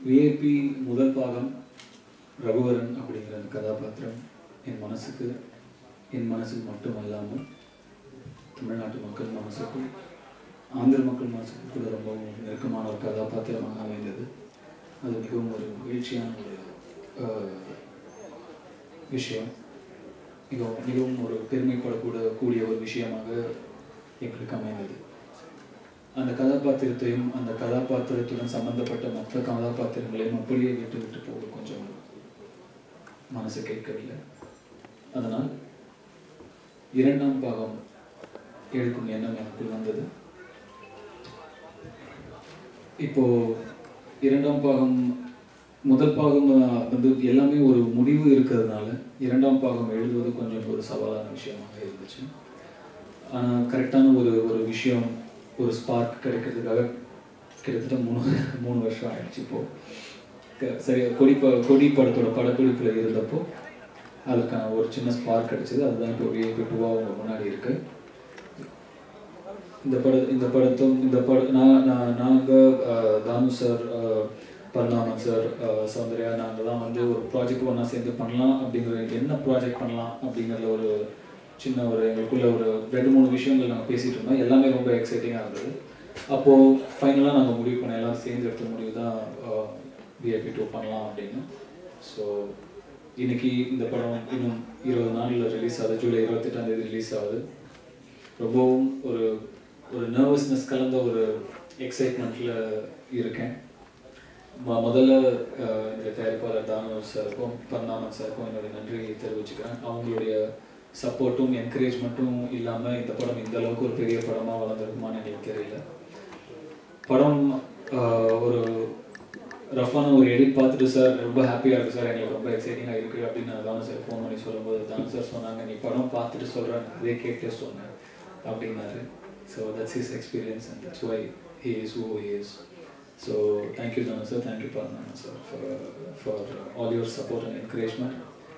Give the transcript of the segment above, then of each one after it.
VIP முதல் பாகம் ரகுவரன் அப்படிங்கிற அந்த கதாபாத்திரம் என் மனசுக்கு என் மனசுக்கு மட்டும் அல்லாமல் தமிழ்நாட்டு மக்கள் மனசுக்கும் ஆந்திர மக்கள் மனசுக்கும் கூட ரொம்பவும் நெருக்கமான ஒரு கதாபாத்திரமாக அமைந்தது அது மிகவும் ஒரு மகிழ்ச்சியான ஒரு ஆஹ், விஷயம் மிகவும் மிகவும் ஒரு பெருமைப்படக்கூட கூடிய ஒரு விஷயமாக எங்களுக்கு அமைந்தது அந்த கதாபாத்திரத்தையும் அந்த கதாபாத்திரத்துடன் சம்பந்தப்பட்ட மற்ற கதாபாத்திரங்களையும் அப்படியே விட்டு விட்டு போக கொஞ்சம் மனசு கேட்கவில்லை அதனால் இரண்டாம் பாகம் எடுக்கும் எண்ணம் எனக்குள் வந்தது இப்போ இரண்டாம் பாகம் முதல் பாகம் அஹ், வந்து எல்லாமே ஒரு முடிவு இருக்கிறதுனால இரண்டாம் பாகம் எழுதுவது கொஞ்சம் ஒரு சவாலான விஷயமாக இருந்துச்சு ஆனால் கரெக்டான ஒரு ஒரு விஷயம் ஒரு ஸ்பார்க் கிடைக்கிறதுக்காக கிட்டத்தட்ட மூணு மூணு வருஷம் ஆயிடுச்சு இப்போ க- சரி கொடி ப கொடி படத்தோட படப்பிடிப்பில் இருந்தப்போ அதுக்கான ஒரு சின்ன ஸ்பார்க் கிடைச்சது அதுதான் இப்போ விஐபி டூவாக உங்க முன்னாடி இருக்கு இந்த பட இந்த படத்தும் இந்த பட நான் நான் நாங்கள் தானு சார் பர்ணாமன் சார் சௌந்தர்யா நாங்கள்லாம் வந்து ஒரு ப்ராஜெக்ட் ஒன்றா சேர்ந்து பண்ணலாம் அப்படிங்கிற என்ன ப்ராஜெக்ட் பண்ணலாம் அப்படிங்கிற ஒரு சின்ன ஒரு எங்களுக்குள்ள ஒரு ரெண்டு மூணு விஷயங்கள் நாங்கள் பேசிகிட்டு இருந்தோம் எல்லாமே ரொம்ப எக்ஸைட்டிங்காக இருந்தது அப்போது ஃபைனலாக நாங்கள் முடிவு பண்ண எல்லாம் சேர்ந்து எடுத்த முடிவு தான் விஐபி டூ பண்ணலாம் அப்படின்னு ஸோ இன்னைக்கு இந்த படம் இன்னும் இருபது நாளில் ரிலீஸ் ஆகுது ஜூலை இருபத்தெட்டாம் தேதி ரிலீஸ் ஆகுது ரொம்பவும் ஒரு ஒரு நர்வஸ்னஸ் கலந்த ஒரு எக்ஸைட்மெண்ட்டில் இருக்கேன் மொ- முதல்ல அஹ், இந்த தயாரிப்பாளர் தானு சாருக்கும் பர்ணாமன் சாருக்கும் என்னுடைய நன்றியை தெரிவிச்சுக்கிறேன் அவங்களுடைய சப்போர்ட்டும் என்கரேஜ்மெண்ட்டும் இல்லாமல் இந்த படம் இந்த அளவுக்கு ஒரு பெரிய படமாக வளர்ந்துருக்குமான்னு எனக்கு தெரியல படம் ஆஹ், ஒரு ரஃபான ஒரு எடிட் பார்த்துட்டு சார் ரொம்ப ஹாப்பியாக இருக்குது சார் எங்களுக்கு ரொம்ப எக்ஸைட்டிங்காக இருக்குது அப்படின்னு நான் தானு சார் ஃபோன் பண்ணி சொல்லும்போது தானு சார் சொன்னாங்க நீ படம் பார்த்துட்டு சொல்கிறேன் அதே கேட்டே சொன்னேன் அப்படின்னாரு so that's his experience and that's why he is who he is so thank you Thanu sir thank you பர்ணாமன் sir for for all your support and encouragement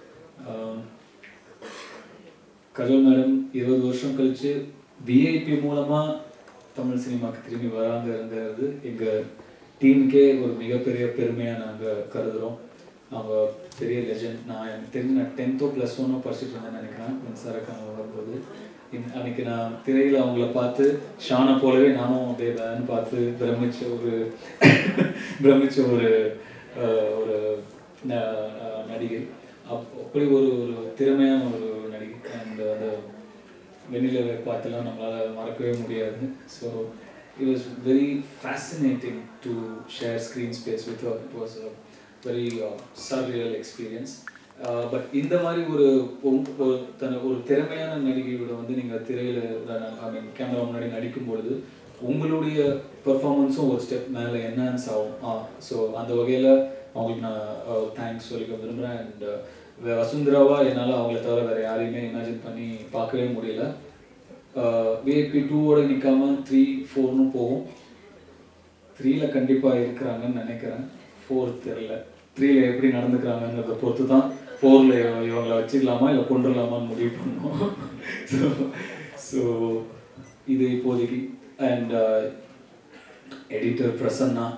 கஜல் மேடம் இருபது வருஷம் கழிச்சு விஐபி மூலமா தமிழ் சினிமாக்கு திரும்பி வராங்க இருந்தது எங்க டீமுக்கே ஒரு மிகப்பெரிய பெருமையா நாங்க கருதுறோம் அவங்க பெரிய லெஜண்ட் நான் எனக்கு தெரிஞ்சு நான் டென்த்தோ ப்ளஸ் ஒன்னோ படிச்சுட்டு இருந்தேன்னு நினைக்கிறேன் மின்சாரக்கான வரும்போது இன்- அன்னைக்கு நான் திரையில அவங்கள பார்த்து ஷானை போலவே நானும் அப்படியே வேன் பார்த்து பிரமிச்ச ஒரு பிரமிச்ச ஒரு அஹ், ஒரு ந- அஹ், நடிகை அப் அப்படி ஒரு ஒரு திறமையான ஒரு நடிகை அண்ட் அந்த வெண்ணிலவை பார்த்தெல்லாம் நம்மளால் மறக்கவே முடியாது so it was very fascinating to share screen space with it was very surreal experience but இந்த மாதிரி ஒரு ஒரு- ஒரு தன ஒரு திறமையான நடிகையோட வந்து நீங்கள் திரையில் ஐ மீன் கேமரா முன்னாடி நடிக்கும் பொழுது உங்களுடைய பெர்ஃபார்மன்ஸும் ஒரு ஸ்டெப் மேலே என்ஹான்ஸ் ஆகும் ஸோ அந்த வகையில் அவங்களுக்கு நான் தேங்க்ஸ் சொல்லிக்க விரும்புகிறேன் அண்ட் வசுந்தராவா என்னால் அவங்கள தவிர வேறு யாரையுமே இமேஜின் பண்ணி பார்க்கவே முடியல விஐபி டூவோட நிற்காம த்ரீ ஃபோர்னு போகும் த்ரீல கண்டிப்பாக இருக்கிறாங்கன்னு நினைக்கிறேன் ஃபோர் தெரில த்ரீல எப்படி நடந்துக்கிறாங்கங்கிறத பொறுத்து தான் ஃபோரில் இவங்களை வச்சிடலாமா இல்லை கொண்டுடலாமான்னு முடிவு பண்ணோம் ஸோ ஸோ இது இப்போதைக்கு அண்ட் எடிட்டர் பிரசன்னா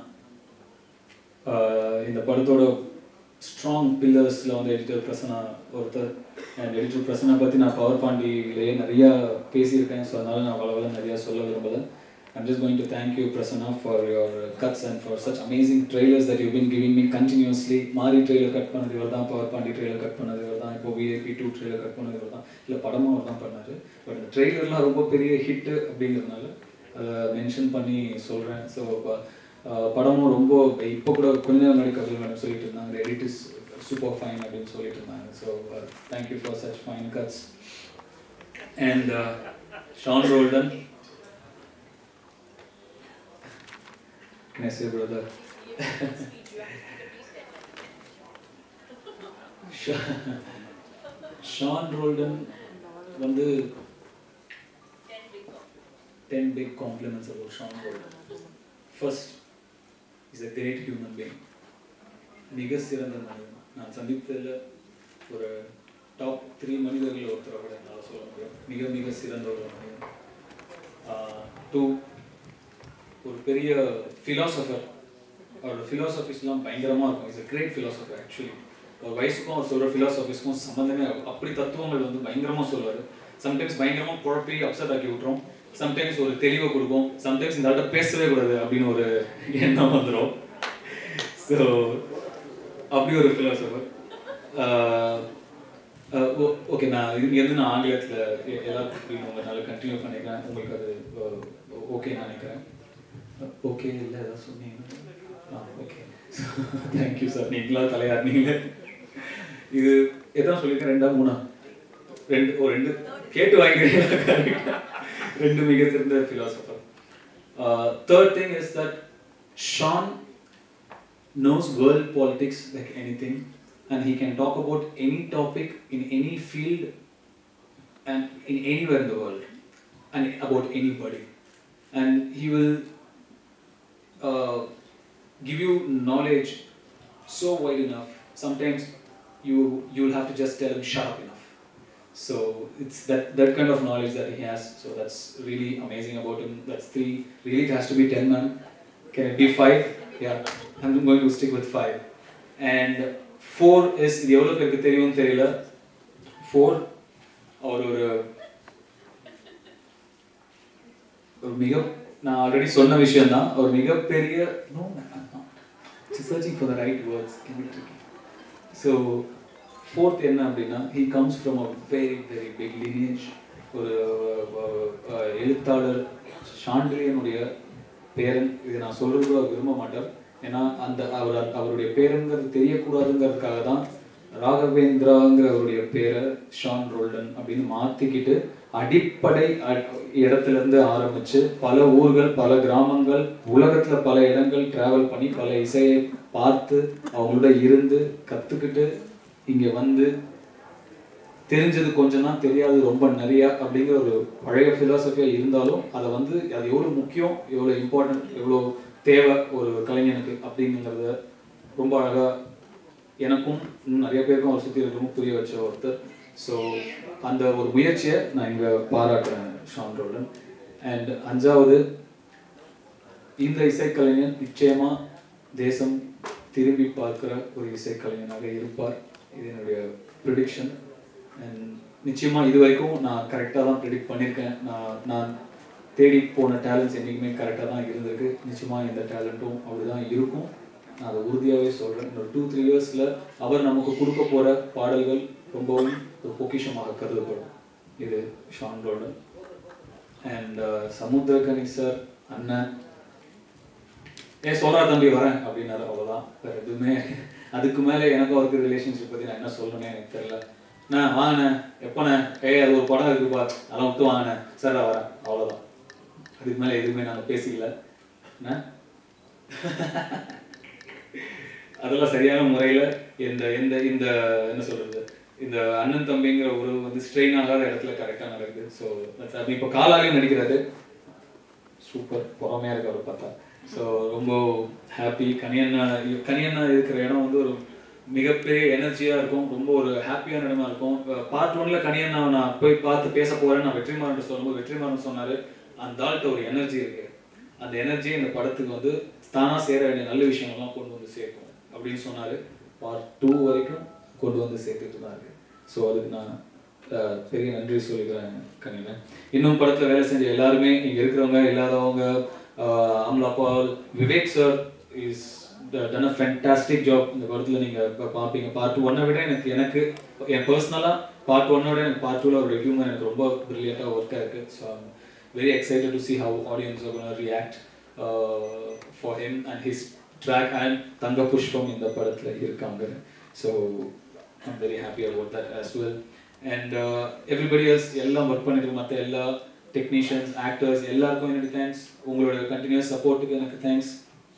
ஆஹ் இந்த படத்தோட ஸ்ட்ராங் பில்லர்ஸில் வந்து எடிட்டர் பிரசன்னா ஒருத்தர் அண்ட் எடிட்டர் பிரசன்னா பற்றி நான் பவர் பாண்டியிலேயே நிறையா பேசியிருக்கேன் ஸோ அதனால நான் அவ்வளோ நிறையா சொல்ல விரும்பல I'm just going to thank you, Prasanna, for your cuts and for such amazing trailers that you've been giving me continuously. Maari trailer cut பண்ணது இவர் தான் பவர் பாண்டி ட்ரெய்லர் கட் பண்ணது இவர் தான் இப்போ விஐபி டூ ட்ரெய்லர் கட் பண்ணது இவர் தான் இல்லை படமும் அவர் தான் பண்ணார் பட் இந்த ட்ரெய்லர்லாம் ரொம்ப பெரிய ஹிட்டு அப்படிங்கிறதுனால அதை மென்ஷன் பண்ணி சொல்கிறேன் ஸோ படமும் ரொம்ப இப்போ கூட கொஞ்ச நேரம் முன்னாடி கபில் மேடம் சொல்லிட்டு இருந்தாங்க எடிட் இஸ் சூப்பர் ஃபைன் அப்படின்னு சொல்லிட்டு இருந்தாங்க so thank you for such fine cuts and Sean Roldan Can I say brother? Sean Roldan வந்து ten big compliments about Sean Roldan first is a great human being மிக சிறந்த மனிதன் நான் சந்தித்ததில் ஒரு டாப் த்ரீ மனிதர்கள் ஒருத்தரை கூட என்னால் சொல்ல முடியும் மிக மிக சிறந்த ஒரு மனிதன் டூ ஒரு பெரிய ஃபிலாசபர் அவரோட ஃபிலாசபிஸ்லாம் பயங்கரமாக இருக்கும் it's a great philosopher actually ஒரு வயசுக்கும் அவர் சொல்கிற ஃபிலாசபிஸ்க்கும் சம்மந்தமே ஆகும். அப்படி தத்துவங்கள் வந்து பயங்கரமாக சொல்லுவார் சம்டைம்ஸ் பயங்கரமாக குழப்பி அப்செட் ஆக்கி விட்டுரும் சம்டைம்ஸ் ஒரு தெளிவை கொடுக்கும் சம்டைம்ஸ் இந்த ஆள்கிட்ட பேசவே கூடாது அப்படின்னு ஒரு எண்ணம் வந்துடும் ஸோ அப்படி ஒரு ஃபிலாசபர் ஓகே நான் இங்கேருந்து நான் ஆங்கிலத்தில் எல்லாத்துக்கும் உங்களால் கண்டினியூ பண்ணிக்கிறேன் உங்களுக்கு அது ஓகே நினைக்கிறேன் ஓகே இல்லை ஏதாவது சொன்னீங்க ஆ ஓகே தேங்க்யூ சார் நீங்களா தலையாடுனீங்க இது எதான் சொல்லியிருக்கேன் ரெண்டா மூணா ரெண்டு ஓ ரெண்டு கேட்டு வாங்கிக்கிறேன் ரெண்டு மிக சிறந்த philosopher third thing is that Sean knows world politics like anything and he can talk about any topic in any field and in anywhere in the world and about anybody and he will uh, give you knowledge so wide enough sometimes you you'll have to just tell him shut up enough so it's that that kind of knowledge that he has so that's really amazing about him that's three really it has to be 10 man can it be five yeah i'm going to stick with five and four is இது எவ்வளோ பேருக்கு தெரியும் தெரியல four hour ஒரு ஒரு மிக நான் already சொன்ன விஷயம் தான் ஒரு மிகப்பெரிய no searching for the right words so fourth என்ன அப்படின்னா he comes from a very very big lineage ஒரு அஹ், அஹ், எழுத்தாளர் ஷாண்ட்ரியனுடைய பேரன் இது நான் சொல்றது கூட அவர் விரும்ப மாட்டார் ஏன்னா அந்த அவர் அவருடைய பேருங்கிறது தெரியக்கூடாதுங்கிறதுக்காக தான் ராகவேந்திராங்கிற அவருடைய பேரை ஷான் ரோல்டன் அப்படின்னு மாத்திக்கிட்டு அடிப்படை அ- இடத்துல இருந்து ஆரம்பிச்சு பல ஊர்கள் பல கிராமங்கள் உலகத்துல பல இடங்கள் டிராவல் பண்ணி பல இசையை பார்த்து அவங்களோட இருந்து கத்துக்கிட்டு இங்க வந்து தெரிஞ்சது கொஞ்சம் தான் தெரியாது ரொம்ப நிறைய அப்படிங்கிற ஒரு பழைய ஃபிலாசபியாக இருந்தாலும் அதை வந்து அது எவ்வளோ முக்கியம் எவ்வளோ இம்பார்ட்டன்ட் எவ்வளோ தேவை ஒரு கலைஞனுக்கு அப்படிங்கிறத ரொம்ப அழகாக எனக்கும் இன்னும் நிறைய பேருக்கும் அவர் சுற்றி இருக்கிறவங்க புரிய வச்ச ஒருத்தர் ஸோ அந்த ஒரு முயற்சியை நான் இங்கே பாராட்டுறேன் ஷான் ரோடன் அண்ட் அஞ்சாவது இந்த இசைக்கலைஞன் நிச்சயமா தேசம் திரும்பி பார்க்கிற ஒரு இசைக்கலைஞனாக இருப்பார் இது என்னுடைய ப்ரிடிக்ஷன் அண்ட் நிச்சயமா இது வரைக்கும் நான் கரெக்டாக தான் ப்ரிடிக்ட் பண்ணியிருக்கேன் நான் நான் தேடி போன டேலண்ட்ஸ் என்றைக்குமே கரெக்டாக தான் இருந்திருக்கு நிச்சயமா இந்த டேலண்ட்டும் அப்படிதான் இருக்கும் நான் அதை உறுதியாகவே சொல்கிறேன் இன்னொரு டூ த்ரீ இயர்ஸில் அவர் நமக்கு கொடுக்க போகிற பாடல்கள் ரொம்பவும் ஒரு பொக்கிஷமாக கருதப்படும் இது ஷான் ரோடன் அண்ட் சமுத்திரகனி சார் அண்ணன் ஏன் சொல்றா தம்பி வரேன் அப்படின்னாரு அவ்வளோதான் வேற எதுவுமே அதுக்கு மேலே எனக்கும் அவருக்கு ரிலேஷன்ஷிப் பற்றி நான் என்ன சொல்லணும்னே எனக்கு தெரியல நான் வாங்கினேன் எப்போண்ணே ஏய் அது ஒரு படம் இருக்குப்பா அதெல்லாம் விட்டு வாங்கினேன் சார் நான் வரேன் அவ்வளோதான் அதுக்கு மேலே எதுவுமே நாங்கள் பேசிக்கல என்ன அதெல்லாம் சரியான முறையில் இந்த இந்த இந்த என்ன சொல்றது இந்த அண்ணன் தம்பிங்கிற உறவு வந்து ஸ்ட்ரெயின் ஆகாத இடத்துல கரெக்டாக நடக்குது ஸோ அது இப்போ காலாலையும் நடிக்கிறாரு சூப்பர் பொறாமையாக இருக்கு அவரை பார்த்தா ஸோ ரொம்ப ஹாப்பி கனியண்ணா கனியண்ணா இருக்கிற இடம் வந்து ஒரு மிகப்பெரிய எனர்ஜியாக இருக்கும் ரொம்ப ஒரு ஹாப்பியான இடமா இருக்கும் பார்ட் ஒன்ல கனியண்ணா நான் போய் பார்த்து பேச போறேன்னு நான் வெற்றிமாறன் சொல்லும்போது வெற்றிமாறன் சொன்னாரு அந்த ஆள்கிட்ட ஒரு எனர்ஜி இருக்கு அந்த எனர்ஜி இந்த படத்துக்கு வந்து தானா சேர வேண்டிய நல்ல விஷயங்கள்லாம் கொண்டு வந்து சேர்க்கும் அப்படின்னு சொன்னாரு பார்ட் டூ வரைக்கும் கொண்டு வந்து சேர்த்துட்டு தான் இருக்கு ஸோ அதுக்கு நான் அஹ், பெரிய நன்றி சொல்லிக்கிறேன் கனியன் இன்னும் படத்துல வேலை செஞ்ச எல்லாருமே இங்க இருக்கிறவங்க இல்லாதவங்க அஹ், Amala Paul Vivek sir is done a fantastic job இந்த படத்துல நீங்க பா- பார்ப்பீங்க பார்ட் ஒன்னை விட எனக்கு எனக்கு என் பர்சனலா பார்ட் ஒன்னை விட எனக்கு பார்ட் டூல அவருடைய ஹியூமன் எனக்கு ரொம்ப பிரில்லியண்டாக ஒர்க்காக இருக்கு so very excited to see how audience are react for him and his track and Thanga Pushpam இந்த படத்துல இருக்காங்க so I'm very happy about that as well and everybody else எல்லாம் ஒர்க் பண்ணிட்டு மற்ற எல்லா டெக்னீஷியன்ஸ் ஆக்டர்ஸ் எல்லாருக்கும் என்னுடைய தேங்க்ஸ் உங்களோட கண்டினியூஸ் சப்போர்ட்டுக்கு எனக்கு தேங்க்ஸ்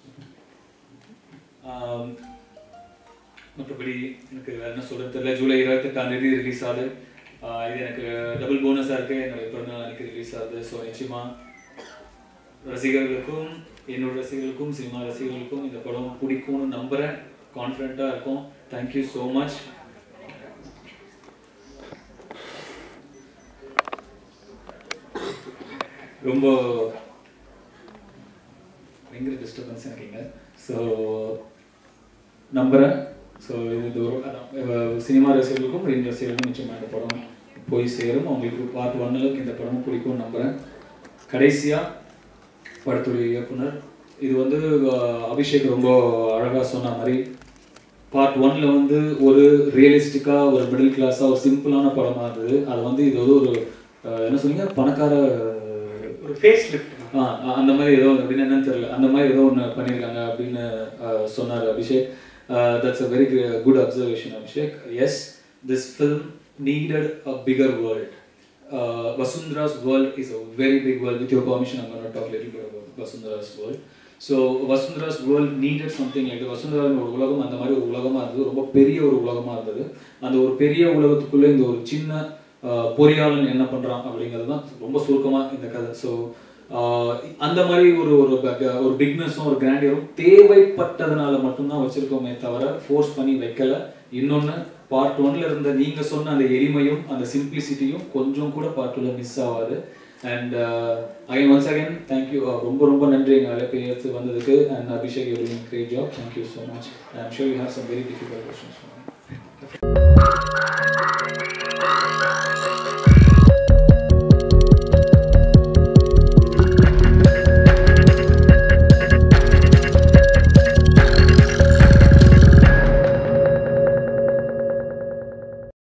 மற்றபடி எனக்கு வேற என்ன சொல்றது தெரியல ஜூலை இருபத்தெட்டாம் தேதி ரிலீஸ் ஆகுது ஆஹ் இது எனக்கு டபுள் போனஸாக இருக்கு என்னுடைய பிறந்தநாள் அன்னைக்கு ரிலீஸ் ஆகுது ஸோ நிச்சயமா ரசிகர்களுக்கும் என்னோட ரசிகர்களுக்கும் சினிமா ரசிகர்களுக்கும் இந்த படம் பிடிக்கும்னு நம்புறேன் கான்ஃபிடென்ட்டாக இருக்கும் தேங்க்யூ ஸோ மச் ரொம்ப பயங்கர டிஸ்டர்பன்ஸ் எனக்குங்க ஸோ நம்புகிறேன் ஸோ இது இது ஒரு அதான், சினிமா ரசிகர்களுக்கும் ரீல் ரசிகர்களுக்கும் நிச்சயமாக இந்த படம் போய் சேரும் அவங்களுக்கு பார்ட் ஒன்னுக்கு இந்த படமும் பிடிக்கும்னு நம்புகிறேன் கடைசியாக படத்துடைய இயக்குனர் இது வந்து அஹ், அபிஷேக் ரொம்ப அழகாக சொன்ன மாதிரி பார்ட் ஒன்ல வந்து ஒரு ரியலிஸ்டிக்காக ஒரு மிடில் கிளாஸாக ஒரு சிம்பிளான படமாக இருந்தது அது வந்து இது வந்து ஒரு அஹ், என்ன சொன்னீங்க பணக்கார ஒரு ஃபேஸ் லிஃப்ட் ஆ, அ- அந்த மாதிரி ஏதோ ஒன்று அப்படின்னு என்னன்னு தெரியல அந்த மாதிரி ஏதோ ஒன்று பண்ணியிருக்காங்க அப்படின்னு அஹ், சொன்னார் Abhishek that's a very good observation Abhishek yes this film needed a bigger world Vasundhara's world is a very big world with your permission I'm going to talk a little bit about Vasundhara's world so Vasundhara's world needed something like வசுந்தராவின் ஒரு உலகம் அந்த மாதிரி ஒரு உலகமாக இருந்தது ரொம்ப பெரிய ஒரு உலகமாக இருந்தது அந்த ஒரு பெரிய உலகத்துக்குள்ளே இந்த ஒரு சின்ன அஹ், பொறியாளன் என்ன பண்ணுறான் அப்படிங்கிறது தான் ரொம்ப சுருக்கமாக இந்த கதை ஸோ அந்த மாதிரி ஒரு ஒரு big- ஒரு பிக்னஸும் ஒரு கிராண்டியரும் தேவைப்பட்டதுனால மட்டும்தான் வச்சிருக்கோமே தவிர ஃபோர்ஸ் பண்ணி வைக்கல இன்னொன்று பார்ட் ஒன்ல இருந்த நீங்க சொன்ன அந்த எளிமையும் அந்த சிம்பிளிசிட்டியும் கொஞ்சம் கூட பார்ட் டூல மிஸ் ஆகாது and again once again thank you ரொம்ப ரொம்ப நன்றி எங்கள் அழைப்பை ஏற்று வந்ததுக்கு and Abhishek you doing great job thank you so much I'm sure you have some very difficult questions